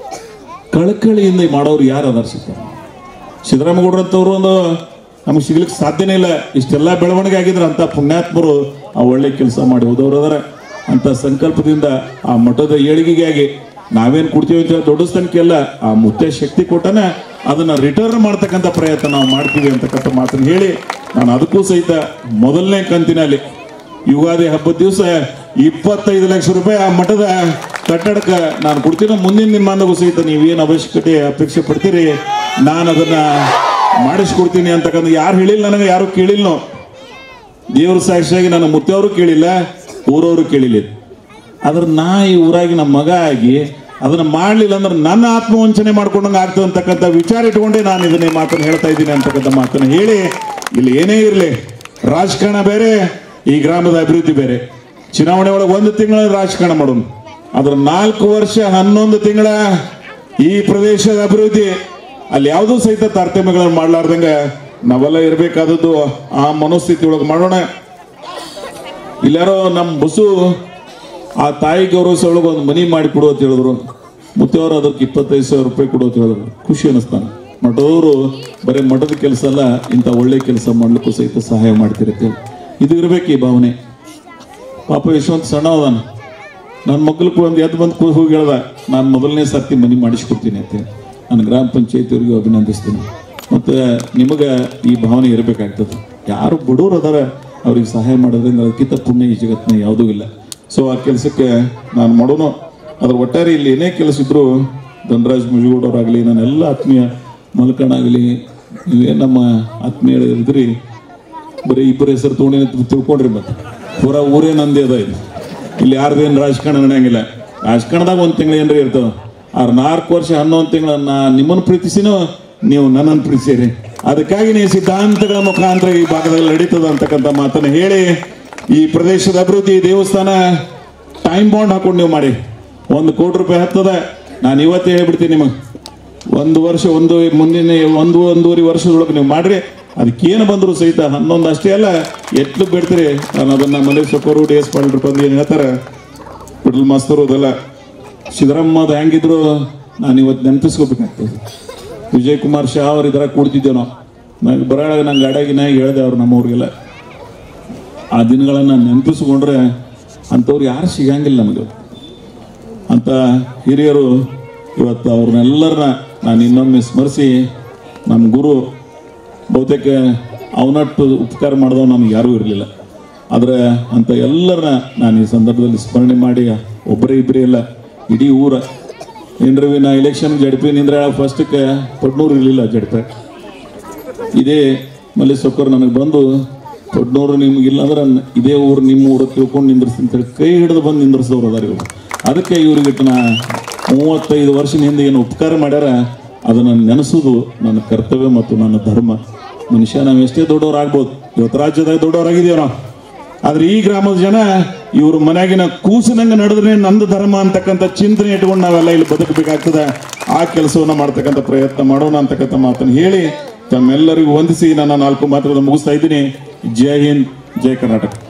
ಕಳಕಳಿಯಿಂದ ಮಾಡೋರು ಯಾರು ಅದಾರ ಸಿಗ್ತಾರೆ ಸಿದ್ದರಾಮಯ್ಯಗೌಡ್ರಂತವ್ರು ಒಂದು ನಮಗೆ ಸಿಗ್ಲಿಕ್ಕೆ ಸಾಧ್ಯನೇ ಇಲ್ಲ ಇಷ್ಟೆಲ್ಲ ಬೆಳವಣಿಗೆ ಆಗಿದ್ರೆ ಅಂತ ಪುಣ್ಯಾತ್ಮರು ಆ ಒಳ್ಳೆ ಕೆಲಸ ಮಾಡಿ ಹೋದವರು ಅದರ ಅಂತ ಸಂಕಲ್ಪದಿಂದ ಆ ಮಠದ ಏಳಿಗೆಗಾಗಿ ನಾವೇನ್ ಕೊಡ್ತೀವಿ ಅಂತ ಹೇಳಿ ದೊಡ್ಡ ಸಂಖ್ಯೆ ಅಲ್ಲ ಆ ಮುತ್ತೆ ಶಕ್ತಿ ಕೊಟ್ಟನ ಅದನ್ನ ರಿಟರ್ನ್ ಮಾಡ್ತಕ್ಕಂಥ ಪ್ರಯತ್ನ ನಾವು ಮಾಡ್ತೀವಿ ಅಂತಕ್ಕಂಥ ಮಾತನ್ನ ಹೇಳಿ ನಾನು ಅದಕ್ಕೂ ಸಹಿತ ಮೊದಲನೇ ಕಂತಿನಲ್ಲಿ ಯುಗಾದಿ ಹಬ್ಬದ ದಿವಸ ಇಪ್ಪತ್ತೈದು ಲಕ್ಷ ರೂಪಾಯಿ ಆ ಮಠದ ಕಟ್ಟಡಕ್ಕೆ ನಾನು ಕೊಡ್ತೀನಿ ಮುಂದಿನ ನಿರ್ಮಾಣಕ್ಕೂ ಸಹಿತ ನೀವೇನು ಅವಶ್ಯಕತೆ ಅಪೇಕ್ಷೆ ಪಡ್ತೀರಿ ನಾನು ಅದನ್ನ ಮಾಡಿಸ್ಕೊಡ್ತೀನಿ ಅಂತಕ್ಕಂಥ ಯಾರು ಹೇಳಿಲ್ಲ ನನಗೆ ಯಾರು ಕೇಳಿಲ್ಲ ನಾವು ದೇವ್ರ ಸಾಕ್ಷಿಯಾಗಿ ನನ್ನ ಮುತ್ತೆಯವರು ಕೇಳಿಲ್ಲ ಊರವರು ಕೇಳಿಲ್ಲ ಆದ್ರೆ ನಾ ಈ ಊರಾಗಿ ನಮ್ಮ ಮಗ ಆಗಿ ಅದನ್ನ ಮಾಡ್ಲಿಲ್ಲ ಅಂದ್ರೆ ನನ್ನ ಆತ್ಮವಂಚನೆ ಮಾಡ್ಕೊಂಡಂಗೆ ಆಗ್ತದೆ ಅಂತಕ್ಕಂಥ ವಿಚಾರ ಇಟ್ಕೊಂಡೇ ನಾನು ಇದನ್ನೇ ಮಾತನ್ನು ಹೇಳ್ತಾ ಇದ್ದೀನಿ ಅಂತಕ್ಕಂಥ ಮಾತನ್ನು ಹೇಳಿ ಇಲ್ಲಿ ಏನೇ ಇರಲಿ ರಾಜಕಾರಣ ಬೇರೆ ಈ ಗ್ರಾಮದ ಅಭಿವೃದ್ಧಿ ಬೇರೆ ಚುನಾವಣೆ ಒಳಗೆ ಒಂದು ತಿಂಗಳ ರಾಜಕಾರಣ ಮಾಡೋಣ ಅದ್ರ ನಾಲ್ಕು ವರ್ಷ ಹನ್ನೊಂದು ತಿಂಗಳ ಈ ಪ್ರದೇಶದ ಅಭಿವೃದ್ಧಿ ಅಲ್ಲಿ ಯಾವುದೂ ಸಹಿತ ತಾರತಮ್ಯಗಳನ್ನು ಮಾಡ್ಲಾರ್ದಂಗ ನಾವೆಲ್ಲ ಇರಬೇಕಾದದ್ದು ಆ ಮನೋಸ್ಥಿತಿ ಒಳಗೆ ಮಾಡೋಣ ಇಲ್ಲಾರೋ ನಮ್ಮ ಬಸ್ಸು ಆ ತಾಯಿ ಗೌರವಿಸೊಳಗೆ ಒಂದು ಮನಿ ಮಾಡಿ ಕೊಡು ಅಂತ ಹೇಳಿದ್ರು ಮುತ್ತೆಯವರು ಅದಕ್ಕೆ ಇಪ್ಪತ್ತೈದು ಸಾವಿರ ರೂಪಾಯಿ ಕೊಡು ಅಂತ ಹೇಳಿದ್ರು ಖುಷಿ ಅನಿಸ್ತಾನೆ ಮಠದವರು ಬರೀ ಮಠದ ಕೆಲಸ ಅಲ್ಲ ಇಂಥ ಒಳ್ಳೆ ಕೆಲಸ ಮಾಡ್ಲಿಕ್ಕೂ ಸಹಿತ ಸಹಾಯ ಮಾಡ್ತಿರುತ್ತೆ ಇದು ಇರಬೇಕು ಈ ಭಾವನೆ ಪಾಪ ಯಶವಂತ ಸಣ್ಣ ಅದಾನ ನನ್ನ ಮಕ್ಕಳಿಗೆ ಒಂದು ಎದ್ದು ಬಂದು ಕೂತ್ ಹೋಗಿ ಹೇಳ್ದ ನಾನು ಮೊದಲನೇ ಸರ್ತಿ ಮನೆ ಮಾಡಿಸ್ಕೊಡ್ತೀನಿ ಅಂತ ನಾನು ಗ್ರಾಮ ಪಂಚಾಯತಿಯವರಿಗೂ ಅಭಿನಂದಿಸ್ತೀನಿ ಮತ್ತು ನಿಮಗೆ ಈ ಭಾವನೆ ಇರಬೇಕಾಗ್ತದೆ ಯಾರು ಬಡವರು ಅದಾರ ಅವ್ರಿಗೆ ಸಹಾಯ ಮಾಡೋದ್ರಿಂದ ಅದಕ್ಕಿಂತ ಪುಣ್ಯ ಈ ಜಗತ್ತಿನ ಯಾವುದೂ ಇಲ್ಲ ಸೊ ಆ ಕೆಲಸಕ್ಕೆ ನಾನು ಮಾಡೋನು ಅದ್ರ ಒಟ್ಟಾರೆ ಇಲ್ಲಿ ಏನೇ ಕೆಲಸ ಇದ್ರು ಧನರಾಜ್ ಮುಜುಗೌಡರಾಗಲಿ ನನ್ನೆಲ್ಲ ಆತ್ಮೀಯ ಮಲ್ಕಣಾಗಲಿ ನೀವೇ ನಮ್ಮ ಆತ್ಮೀಯ ಇದ್ರಿ ಬರೀ ಇಬ್ಬರು ಹೆಸರು ತೊಗೊಂಡು ತಿಳ್ಕೊಂಡ್ರಿ ಮತ್ತೆ ಪೂರ ಊರೇ ನಂದೇ ಅದ ಇದು ಇಲ್ಲಿ ಯಾರ್ದೇನು ರಾಜಕಾರಣ ನಡೆಯಂಗಿಲ್ಲ ರಾಜಕಾರಣದಾಗ ಒಂದು ತಿಂಗಳು ಏನ್ರಿ ಇರ್ತದ ಆರ್ ನಾಲ್ಕು ವರ್ಷ ಹನ್ನೊಂದು ತಿಂಗಳ ನಾ ನಿಮ್ಮನ್ನು ಪ್ರೀತಿಸಿನೋ ನೀವು ನನ್ನನ್ನು ಪ್ರೀತಿಸಿರಿ ಅದಕ್ಕಾಗಿ ನೀವು ಸಿದ್ಧಾಂತಗಳ ಮುಖಾಂತರ ಈ ಭಾಗದಲ್ಲಿ ನಡೀತದ ಅಂತಕ್ಕಂಥ ಮಾತನ್ನು ಹೇಳಿ ಈ ಪ್ರದೇಶದ ಅಭಿವೃದ್ಧಿ ದೇವಸ್ಥಾನ ಟೈಮ್ ಬಾಂಡ್ ಹಾಕೊಂಡು ನೀವು ಮಾಡಿ ಒಂದು ಕೋಟಿ ರೂಪಾಯಿ ಹತ್ತದ ನಾನು ಇವತ್ತೇ ಹೇಳ್ಬಿಡ್ತೀನಿ ನಿಮಗೆ ಒಂದು ವರ್ಷ ಒಂದು ಮುಂದಿನ ಒಂದು ಒಂದೂವರೆ ವರ್ಷದೊಳಗೆ ನೀವು ಮಾಡ್ರಿ ಅದಕ್ಕೇನು ಬಂದರೂ ಸಹಿತ ಹನ್ನೊಂದು ಅಷ್ಟೇ ಅಲ್ಲ ಎಟ್ಲು ಬಿಡ್ತೀರಿ ನಾನು ಅದನ್ನ ಮಲೇಶ್ವರರು ಡಿ ಎಸ್ ಪಾಲ್ರು ಬಂದು ಏನು ಹೇಳ್ತಾರೆ ಪಿಡಲ್ ಮಾಸ್ತರು ಅದೆಲ್ಲ ಸಿದ್ದರಾಮದ ಹೆಂಗಿದ್ರು ನಾನು ಇವತ್ತು ನೆನಪಿಸ್ಕೋಬೇಕಾಗ್ತದೆ ವಿಜಯ್ ಕುಮಾರ್ ಶಾ ಅವ್ರ ಇದ್ರ ಕೂಡ್ತಿದ್ದೇವೆ ನಾವು ನಂಗೆ ಬರೋಳಾಗ ನಂಗೆ ಗಾಡಿಯಾಗಿನ ಹೇಳ್ದೆ ಅವ್ರು ನಮ್ಮವ್ರಿಗೆಲ್ಲ ಆ ದಿನಗಳನ್ನು ನೆನಪಿಸ್ಕೊಂಡ್ರೆ ಅಂಥವ್ರು ಯಾರು ಸಿಗಂಗಿಲ್ಲ ನಮಗೆ ಅಂತ ಹಿರಿಯರು ಇವತ್ತು ಅವ್ರನ್ನೆಲ್ಲರನ್ನ ನಾನು ಇನ್ನೊಮ್ಮೆ ಸ್ಮರಿಸಿ ನಮ್ಮ ಗುರು ಬಹುತೇಕ ಅವನಟ್ಟು ಉಪಕಾರ ಮಾಡಿದವ ನಮ್ಗೆ ಯಾರೂ ಇರಲಿಲ್ಲ ಆದರೆ ಅಂತ ಎಲ್ಲರನ್ನ ನಾನು ಈ ಸಂದರ್ಭದಲ್ಲಿ ಸ್ಮರಣೆ ಮಾಡಿ ಒಬ್ಬರೇ ಇಬ್ಬರೇ ಇಲ್ಲ ಇಡೀ ಊರ ಏನ್ರವಿ ನಾ ಎಲೆಕ್ಷನ್ ಜಡ್ಪಿ ನಿಂದ್ರೆ ಫಸ್ಟಕ್ಕೆ ಕೊಡ್ನೂರು ಇರಲಿಲ್ಲ ಜಡ್ಪೆ ಇದೇ ಮಲ್ಲೇಶ್ವರ ನನಗೆ ಬಂದು ದೊಡ್ಡನೂರು ನಿಮ್ಗೆ ಇಲ್ಲ ಅಂದ್ರೆ ನ- ಇದೇ ಊರು ನಿಮ್ಮ ಊರು ತಿಳ್ಕೊಂಡು ನಿಂದ್ರಿಸಿ ಅಂತೇಳಿ ಕೈ ಹಿಡಿದು ಬಂದು ನಿಂದ್ರಿಸಿದವ್ರು ಅದಾರ ಇವರು ಅದಕ್ಕೆ ಇವ್ರಿಗೆ ನಾ ಮೂವತ್ತೈದು ವರ್ಷದ ಹಿಂದೆ ಏನು ಉಪಕಾರ ಮಾಡ್ಯಾರ ಅದನ್ನು ನೆನೆಸೋದು ನನ್ನ ಕರ್ತವ್ಯ ಮತ್ತು ನನ್ನ ಧರ್ಮ ಮನುಷ್ಯ ನಾವು ಎಷ್ಟೇ ದೊಡ್ಡವ್ರು ಆಗ್ಬೋದು ಇವತ್ತು ರಾಜ್ಯದಾಗ ದೊಡ್ಡವರಾಗಿದ್ದೀವಿ ನಾವು ಆದ್ರೆ ಈ ಗ್ರಾಮದ ಜನ ಇವ್ರ ಮನೆಯಾಗಿನ ಕೂಸಿನಂಗೆ ನಡೆದ್ರೆ ನಂದು ಧರ್ಮ ಅಂತಕ್ಕಂಥ ಚಿಂತನೆ ಇಟ್ಕೊಂಡು ನಾವೆಲ್ಲ ಇಲ್ಲಿ ಬದುಕಬೇಕಾಗ್ತದೆ ಆ ಕೆಲಸವನ್ನ ಮಾಡ್ತಕ್ಕಂಥ ಪ್ರಯತ್ನ ಮಾಡೋಣ ಅಂತಕ್ಕಂಥ ಮಾತನ್ನು ಹೇಳಿ ತಮ್ಮೆಲ್ಲರಿಗೂ ವಂದಿಸಿ ನನ್ನ ನಾಲ್ಕು ಮಾತುಗಳನ್ನು ಮುಗಿಸ್ತಾ ಇದ್ದೀನಿ ಜೈ ಹಿಂದ್ ಜೈ ಕರ್ನಾಟಕ